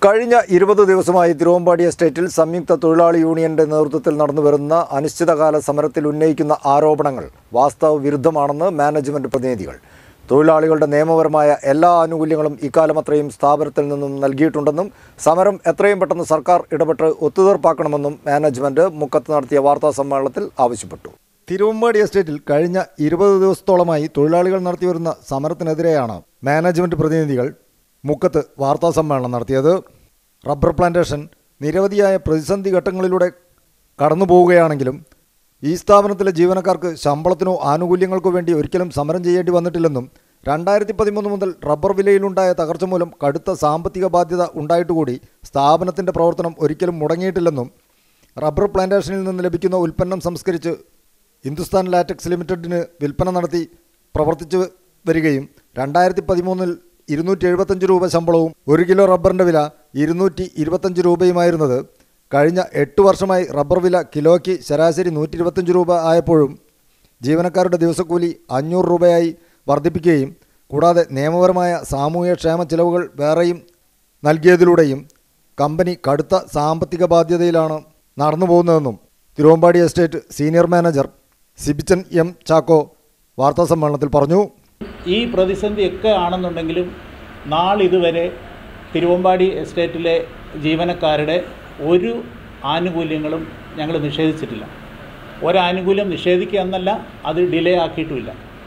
കഴിഞ്ഞ ഇരുപത് ദിവസമായി തിരുവമ്പാടി എസ്റ്റേറ്റിൽ സംയുക്ത തൊഴിലാളി യൂണിയന്റെ നേതൃത്വത്തിൽ നടന്നുവരുന്ന അനിശ്ചിതകാല സമരത്തിൽ ഉന്നയിക്കുന്ന ആരോപണങ്ങൾ വാസ്തവ വിരുദ്ധമാണെന്ന് മാനേജ്മെന്റ് പ്രതിനിധികൾ തൊഴിലാളികളുടെ നിയമപരമായ എല്ലാ ആനുകൂല്യങ്ങളും ഇക്കാലം അത്രയും സ്ഥാപനത്തിൽ നിന്നും നൽകിയിട്ടുണ്ടെന്നും സമരം എത്രയും പെട്ടെന്ന് സർക്കാർ ഇടപെട്ട് ഒത്തുതീർപ്പാക്കണമെന്നും മാനേജ്മെന്റ് മുക്കത്ത് നടത്തിയ വാർത്താ സമ്മേളനത്തിൽ ആവശ്യപ്പെട്ടു തിരുവമ്പാടി എസ്റ്റേറ്റിൽ കഴിഞ്ഞ ഇരുപത് ദിവസത്തോളമായി തൊഴിലാളികൾ നടത്തിവരുന്ന സമരത്തിനെതിരെയാണ് മാനേജ്മെന്റ് പ്രതിനിധികൾ മുക്കത്ത് വാർത്താ സമ്മേളനം നടത്തിയത് റബ്ബർ പ്ലാന്റേഷൻ നിരവധിയായ പ്രതിസന്ധി ഘട്ടങ്ങളിലൂടെ കടന്നു പോവുകയാണെങ്കിലും ഈ സ്ഥാപനത്തിലെ ജീവനക്കാർക്ക് ശമ്പളത്തിനോ ആനുകൂല്യങ്ങൾക്കോ വേണ്ടി ഒരിക്കലും സമരം ചെയ്യേണ്ടി വന്നിട്ടില്ലെന്നും രണ്ടായിരത്തി പതിമൂന്ന് മുതൽ റബ്ബർ വിലയിലുണ്ടായ തകർച്ച മൂലം കടുത്ത സാമ്പത്തിക ബാധ്യത ഉണ്ടായിട്ടുകൂടി സ്ഥാപനത്തിൻ്റെ പ്രവർത്തനം ഒരിക്കലും മുടങ്ങിയിട്ടില്ലെന്നും റബ്ബർ പ്ലാന്റേഷനിൽ നിന്ന് ലഭിക്കുന്ന ഉൽപ്പന്നം സംസ്കരിച്ച് ഹിന്ദുസ്ഥാൻ ലാറ്റക്സ് ലിമിറ്റഡിന് വിൽപ്പന നടത്തി പ്രവർത്തിച്ചു വരികയും രണ്ടായിരത്തി പതിമൂന്നിൽ ഇരുന്നൂറ്റി എഴുപത്തഞ്ച് രൂപ ശമ്പളവും ഒരു കിലോ റബ്ബറിൻ്റെ വില ഇരുന്നൂറ്റി ഇരുപത്തഞ്ച് രൂപയുമായിരുന്നത് കഴിഞ്ഞ എട്ട് വർഷമായി റബ്ബർ വില കിലോയ്ക്ക് ശരാശരി നൂറ്റി ഇരുപത്തഞ്ച് രൂപ ആയപ്പോഴും ജീവനക്കാരുടെ ദിവസക്കൂലി അഞ്ഞൂറ് രൂപയായി വർദ്ധിപ്പിക്കുകയും കൂടാതെ നിയമപരമായ സാമൂഹ്യക്ഷേമ ചിലവുകൾ വേറെയും നൽകിയതിലൂടെയും കമ്പനി കടുത്ത സാമ്പത്തിക ബാധ്യതയിലാണ് നടന്നു പോകുന്നതെന്നും Thiruvambady estate senior manager Sibichan M Chacko വാർത്താസമ്മേളനത്തിൽ പറഞ്ഞു ഈ പ്രതിസന്ധിയൊക്കെ ആണെന്നുണ്ടെങ്കിലും നാളിതുവരെ തിരുവമ്പാടി എസ്റ്റേറ്റിലെ ജീവനക്കാരുടെ ഒരു ആനുകൂല്യങ്ങളും ഞങ്ങൾ നിഷേധിച്ചിട്ടില്ല ഒരാനുകൂല്യം നിഷേധിക്കുക എന്നല്ല അത് ഡിലേ ആക്കിയിട്ടുമില്ല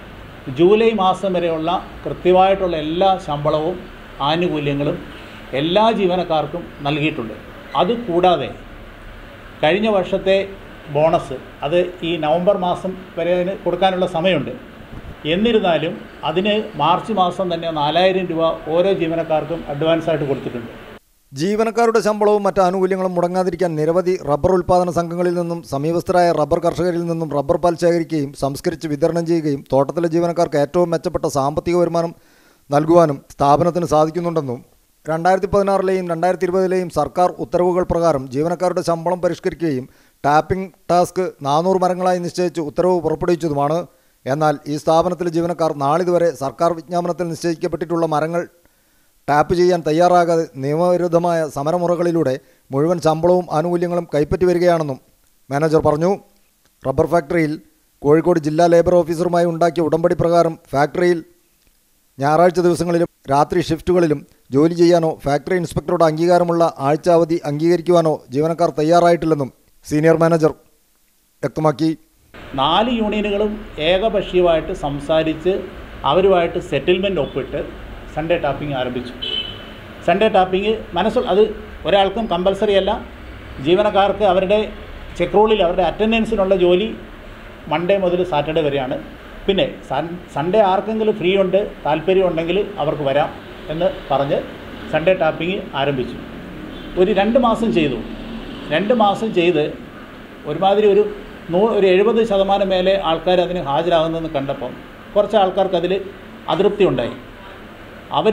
ജൂലൈ മാസം വരെയുള്ള കൃത്യമായിട്ടുള്ള എല്ലാ ശമ്പളവും ആനുകൂല്യങ്ങളും എല്ലാ ജീവനക്കാർക്കും നൽകിയിട്ടുണ്ട് അതുകൂടാതെ കഴിഞ്ഞ വർഷത്തെ ബോണസ് അത് ഈ നവംബർ മാസം വരെ അതിന് കൊടുക്കാനുള്ള സമയമുണ്ട് എന്നിരുന്നാലും അതിന് മാർച്ച് മാസം തന്നെ നാലായിരം രൂപ ഓരോ ജീവനക്കാർക്കും അഡ്വാൻസ് ആയിട്ട് കൊടുത്തിട്ടുണ്ട് ജീവനക്കാരുടെ ശമ്പളവും മറ്റ് ആനുകൂല്യങ്ങളും മുടങ്ങാതിരിക്കാൻ നിരവധി റബ്ബർ ഉൽപ്പാദന സംഘങ്ങളിൽ നിന്നും സമീപസ്ഥരായ റബ്ബർ കർഷകരിൽ നിന്നും റബ്ബർ പാൽ ശേഖരിക്കുകയും സംസ്കരിച്ച് വിതരണം ചെയ്യുകയും തോട്ടത്തിലെ ജീവനക്കാർക്ക് ഏറ്റവും മെച്ചപ്പെട്ട സാമ്പത്തിക വരുമാനം നൽകുവാനും സ്ഥാപനത്തിന് സാധിക്കുന്നുണ്ടെന്നും രണ്ടായിരത്തി പതിനാറിലെയും രണ്ടായിരത്തി ഇരുപതിലെയും സർക്കാർ ഉത്തരവുകൾ പ്രകാരം ജീവനക്കാരുടെ ശമ്പളം പരിഷ്കരിക്കുകയും ടാപ്പിംഗ് ടാസ്ക് നാനൂറ് മരങ്ങളായി നിശ്ചയിച്ച് ഉത്തരവ് പുറപ്പെടുവിച്ചതുമാണ് എന്നാൽ ഈ സ്ഥാപനത്തിലെ ജീവനക്കാർ നാളിതുവരെ സർക്കാർ വിജ്ഞാപനത്തിൽ നിശ്ചയിക്കപ്പെട്ടിട്ടുള്ള മരങ്ങൾ ടാപ്പ് ചെയ്യാൻ തയ്യാറാകാതെ നിയമവിരുദ്ധമായ സമരമുറകളിലൂടെ മുഴുവൻ ശമ്പളവും ആനുകൂല്യങ്ങളും കൈപ്പറ്റി വരികയാണെന്നും മാനേജർ പറഞ്ഞു റബ്ബർ ഫാക്ടറിയിൽ കോഴിക്കോട് ജില്ലാ ലേബർ ഓഫീസറുമായി ഉണ്ടാക്കിയ ഉടമ്പടി പ്രകാരം ഫാക്ടറിയിൽ ഞായറാഴ്ച ദിവസങ്ങളിലും രാത്രി ഷിഫ്റ്റുകളിലും ജോലി ചെയ്യാനോ ഫാക്ടറി ഇൻസ്പെക്ടറുടെ അംഗീകാരമുള്ള ആഴ്ച അവധി അംഗീകരിക്കുവാനോ ജീവനക്കാർ തയ്യാറായിട്ടില്ലെന്നും സീനിയർ മാനേജർ വ്യക്തമാക്കി നാല് യൂണിയനുകളും ഏകപക്ഷീയമായിട്ട് സംസാരിച്ച് അവരുമായിട്ട് സെറ്റിൽമെൻറ്റ് ഒപ്പിട്ട് സൺഡേ ടാപ്പിംഗ് ആരംഭിച്ചു സൺഡേ ടാപ്പിംഗ് മനസ്സിൽ അത് ഒരാൾക്കും കമ്പൽസറി അല്ല ജീവനക്കാർക്ക് അവരുടെ ചെക്ക് റൂളിൽ അവരുടെ അറ്റൻഡൻസിനുള്ള ജോലി മൺഡേ മുതൽ സാറ്റർഡേ വരെയാണ് പിന്നെ സൺ സൺഡേ ആർക്കെങ്കിലും ഫ്രീ ഉണ്ട് താല്പര്യമുണ്ടെങ്കിൽ അവർക്ക് വരാം എന്ന് പറഞ്ഞ് സൺഡേ ടാപ്പിംഗ് ആരംഭിച്ചു ഒരു രണ്ട് മാസം ചെയ്തു രണ്ട് മാസം ചെയ്ത് ഒരുമാതിരി ഒരു നൂ ഒരു എഴുപത് ശതമാനം മേലെ ആൾക്കാർ അതിന് ഹാജരാകുന്നതെന്ന് കണ്ടപ്പം കുറച്ച് ആൾക്കാർക്ക് അതിൽ അതൃപ്തി ഉണ്ടായി അവർ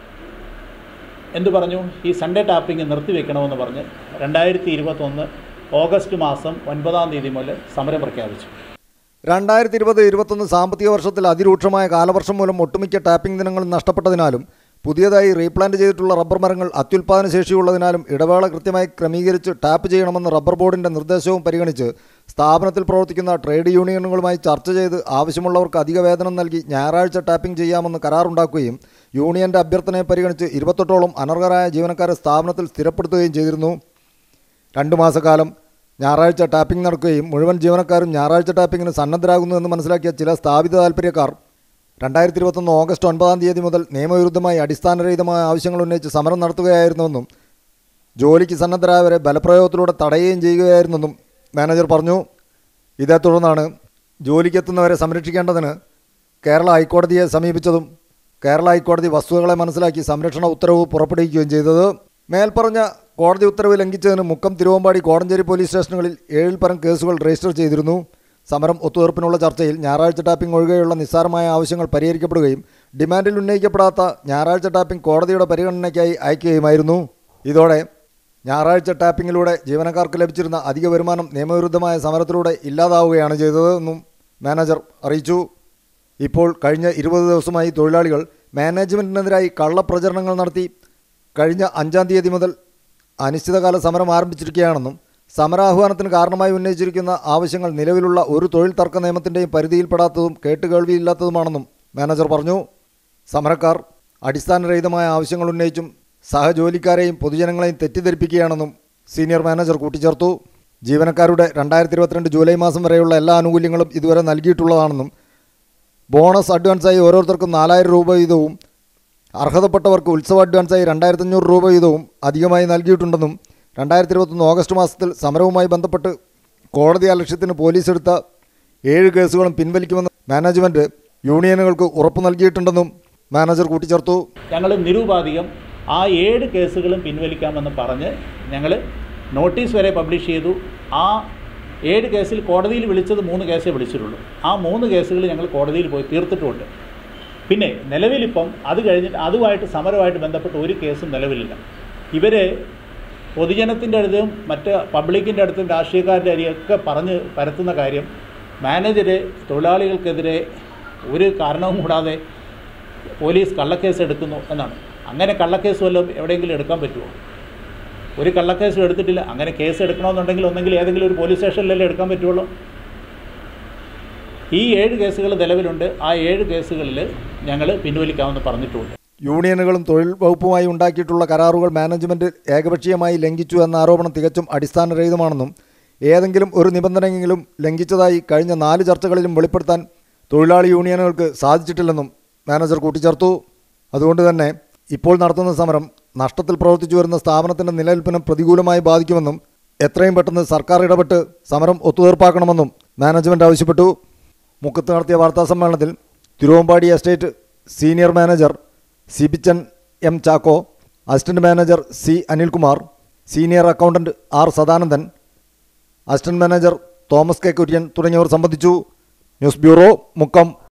എന്തു പറഞ്ഞു ഈ സൺഡേ ടാപ്പിംഗ് നിർത്തിവെക്കണമെന്ന് പറഞ്ഞ് രണ്ടായിരത്തി ഇരുപത്തൊന്ന് ഓഗസ്റ്റ് മാസം ഒൻപതാം തീയതി മുതൽ സമരം പ്രഖ്യാപിച്ചു രണ്ടായിരത്തി ഇരുപത് ഇരുപത്തൊന്ന് സാമ്പത്തിക വർഷത്തിൽ അതിരൂക്ഷമായ കാലവർഷം മൂലം ഒട്ടുമിക്ക ടാപ്പിംഗ് ദിനങ്ങൾ നഷ്ടപ്പെട്ടതിനാലും പുതിയതായി റീപ്ലാന്റ് ചെയ്തിട്ടുള്ള റബ്ബർ മരങ്ങൾ അത്യുൽപാദന ശേഷിയുള്ളതിനാലും ഇടവേള കൃത്യമായി ക്രമീകരിച്ച് ടാപ്പ് ചെയ്യണമെന്ന് റബ്ബർ ബോർഡിന്റെ നിർദ്ദേശവും പരിഗണിച്ച് സ്ഥാപനത്തിൽ പ്രവർത്തിക്കുന്ന ട്രേഡ് യൂണിയനുകളുമായി ചർച്ച ചെയ്ത് ആവശ്യമുള്ളവർക്ക് അധിക വേതനം നൽകി ഞായറാഴ്ച ടാപ്പിംഗ് ചെയ്യാമെന്ന് കരാറുണ്ടാക്കുകയും യൂണിയന്റെ അഭ്യർത്ഥനയെ പരിഗണിച്ച് ഇരുപത്തെട്ടോളം അനർഹരായ ജീവനക്കാരെ സ്ഥാപനത്തിൽ സ്ഥിരപ്പെടുത്തുകയും ചെയ്തിരുന്നു രണ്ടു മാസക്കാലം ഞായറാഴ്ച ടാപ്പിംഗ് നടക്കുകയും മുഴുവൻ ജീവനക്കാരും ഞായറാഴ്ച ടാപ്പിങ്ങിന് സന്നദ്ധരാകുന്നുവെന്ന് മനസ്സിലാക്കിയ ചില സ്ഥാപിത താൽപ്പര്യക്കാർ രണ്ടായിരത്തി ഇരുപത്തൊന്ന് ഓഗസ്റ്റ് ഒൻപതാം തീയതി മുതൽ നിയമവിരുദ്ധമായി അടിസ്ഥാനരഹിതമായ ആവശ്യങ്ങൾ ഉന്നയിച്ച് സമരം നടത്തുകയായിരുന്നുവെന്നും ജോലിക്ക് സന്നദ്ധരായവരെ ബലപ്രയോഗത്തിലൂടെ തടയുകയും ചെയ്യുകയായിരുന്നെന്നും മാനേജർ പറഞ്ഞു ഇതേ തുടർന്നാണ് ജോലിക്കെത്തുന്നവരെ സംരക്ഷിക്കേണ്ടതിന് കേരള ഹൈക്കോടതിയെ സമീപിച്ചതും കേരള ഹൈക്കോടതി വസ്തുതകളെ മനസ്സിലാക്കി സംരക്ഷണ ഉത്തരവ് പുറപ്പെടുവിക്കുകയും ചെയ്തത് മേൽപ്പറഞ്ഞ കോടതി ഉത്തരവ് ലംഘിച്ചതിന് മുക്കം തിരുവമ്പാടി കോടഞ്ചേരി പോലീസ് സ്റ്റേഷനുകളിൽ ഏഴിൽ പരം കേസുകൾ രജിസ്റ്റർ ചെയ്തിരുന്നു സമരം ഒത്തുതീർപ്പിനുള്ള ചർച്ചയിൽ ഞായറാഴ്ച ടാപ്പിംഗ് ഒഴികെയുള്ള നിസ്സാരമായ ആവശ്യങ്ങൾ പരിഹരിക്കപ്പെടുകയും ഡിമാൻഡിൽ ഉന്നയിക്കപ്പെടാത്ത ഞായറാഴ്ച ടാപ്പിംഗ് കോടതിയുടെ പരിഗണനയ്ക്കായി അയക്കുകയുമായിരുന്നു ഇതോടെ ഞായറാഴ്ച ടാപ്പിങ്ങിലൂടെ ജീവനക്കാർക്ക് ലഭിച്ചിരുന്ന അധിക വരുമാനം നിയമവിരുദ്ധമായ സമരത്തിലൂടെ ഇല്ലാതാവുകയാണ് ചെയ്തതെന്നും മാനേജർ അറിയിച്ചു ഇപ്പോൾ കഴിഞ്ഞ ഇരുപത് ദിവസമായി തൊഴിലാളികൾ മാനേജ്മെൻറ്റിനെതിരായി കള്ളപ്രചരണങ്ങൾ നടത്തി കഴിഞ്ഞ അഞ്ചാം തീയതി മുതൽ അനിശ്ചിതകാല സമരം ആരംഭിച്ചിരിക്കുകയാണെന്നും സമരാഹ്വാനത്തിന് കാരണമായി ഉന്നയിച്ചിരിക്കുന്ന ആവശ്യങ്ങൾ നിലവിലുള്ള ഒരു തൊഴിൽ തർക്ക നിയമത്തിൻ്റെയും പരിധിയിൽപ്പെടാത്തതും കേട്ടുകേൾവിയില്ലാത്തതുമാണെന്നും മാനേജർ പറഞ്ഞു സമരക്കാർ അടിസ്ഥാനരഹിതമായ ആവശ്യങ്ങൾ ഉന്നയിച്ചും സഹജോലിക്കാരെയും പൊതുജനങ്ങളെയും തെറ്റിദ്ധരിപ്പിക്കുകയാണെന്നും സീനിയർ മാനേജർ കൂട്ടിച്ചേർത്തു ജീവനക്കാരുടെ രണ്ടായിരത്തി ഇരുപത്തിരണ്ട് ജൂലൈ മാസം വരെയുള്ള എല്ലാ ആനുകൂല്യങ്ങളും ഇതുവരെ നൽകിയിട്ടുള്ളതാണെന്നും ബോണസ് അഡ്വാൻസായി ഓരോരുത്തർക്കും നാലായിരം രൂപ വീതവും അർഹതപ്പെട്ടവർക്ക് ഉത്സവ അഡ്വാൻസായി രണ്ടായിരത്തി അഞ്ഞൂറ് രൂപ വീതവും അധികമായി നൽകിയിട്ടുണ്ടെന്നും രണ്ടായിരത്തി ഇരുപത്തൊന്ന് ഓഗസ്റ്റ് മാസത്തിൽ സമരവുമായി ബന്ധപ്പെട്ട് കോടതി അലക്ഷ്യത്തിന് പോലീസ് എടുത്ത ഏഴ് കേസുകളും പിൻവലിക്കുമെന്ന് മാനേജ്മെൻറ്റ് യൂണിയനുകൾക്ക് ഉറപ്പു നൽകിയിട്ടുണ്ടെന്നും മാനേജർ കൂട്ടിച്ചേർത്തു ഞങ്ങൾ നിരുപാധികം ആ ഏഴ് കേസുകളും പിൻവലിക്കാമെന്ന് പറഞ്ഞ് ഞങ്ങൾ നോട്ടീസ് വരെ പബ്ലിഷ് ചെയ്തു ആ ഏഴ് കേസിൽ കോടതിയിൽ വിളിച്ചത് മൂന്ന് കേസേ വിളിച്ചിട്ടുള്ളൂ ആ മൂന്ന് കേസുകൾ ഞങ്ങൾ കോടതിയിൽ പോയി തീർത്തിട്ടുമുണ്ട് പിന്നെ നിലവിലിപ്പം അത് കഴിഞ്ഞിട്ട് അതുമായിട്ട് സമരമായിട്ട് ബന്ധപ്പെട്ട് ഒരു കേസും നിലവിലില്ല ഇവർ പൊതുജനത്തിൻ്റെ അടുത്തും മറ്റ് പബ്ലിക്കിൻ്റെ അടുത്തും രാഷ്ട്രീയക്കാരുടെ അരിയൊക്കെ പറഞ്ഞ് പരത്തുന്ന കാര്യം മാനേജർ തൊഴിലാളികൾക്കെതിരെ ഒരു കാരണവും കൂടാതെ പോലീസ് കള്ളക്കേസ് എടുക്കുന്നു എന്നാണ് അങ്ങനെ കള്ളക്കേസ് വല്ലതും എവിടെയെങ്കിലും എടുക്കാൻ പറ്റുമോ ഒരു കള്ളക്കേസും എടുത്തിട്ടില്ല അങ്ങനെ കേസ് എടുക്കണമെന്നുണ്ടെങ്കിൽ ഒന്നെങ്കിൽ ഏതെങ്കിലും ഒരു പോലീസ് സ്റ്റേഷനിലല്ലേ എടുക്കാൻ പറ്റുള്ളൂ ഈ ഏഴ് കേസുകൾ നിലവിലുണ്ട് ആ ഏഴ് കേസുകളിൽ ഞങ്ങൾ പിൻവലിക്കാമെന്ന് പറഞ്ഞിട്ടുമുണ്ട് യൂണിയനുകളും തൊഴിൽ വകുപ്പുമായി ഉണ്ടാക്കിയിട്ടുള്ള കരാറുകൾ മാനേജ്മെൻറ്റ് ഏകപക്ഷീയമായി ലംഘിച്ചു എന്ന ആരോപണം തികച്ചും അടിസ്ഥാനരഹിതമാണെന്നും ഏതെങ്കിലും ഒരു നിബന്ധനയെങ്കിലും ലംഘിച്ചതായി കഴിഞ്ഞ നാല് ചർച്ചകളിലും വെളിപ്പെടുത്താൻ തൊഴിലാളി യൂണിയനുകൾക്ക് സാധിച്ചിട്ടില്ലെന്നും മാനേജർ കൂട്ടിച്ചേർത്തു അതുകൊണ്ട് തന്നെ ഇപ്പോൾ നടത്തുന്ന സമരം നഷ്ടത്തിൽ പ്രവർത്തിച്ചു വരുന്ന സ്ഥാപനത്തിൻ്റെ നിലനിൽപ്പിനും പ്രതികൂലമായി ബാധിക്കുമെന്നും എത്രയും പെട്ടെന്ന് സർക്കാർ ഇടപെട്ട് സമരം ഒത്തുതീർപ്പാക്കണമെന്നും മാനേജ്മെൻറ്റ് ആവശ്യപ്പെട്ടു മുക്കത്ത് നടത്തിയ വാർത്താസമ്മേളനത്തിൽ Thiruvambady estate senior manager Sibichan M Chacko assistant manager C Anilkumar senior accountant R Sadanandan assistant manager Thomas K Kurian തുടങ്ങിയവർ സംബന്ധിച്ചു ന്യൂസ് ബ്യൂറോ മുക്കം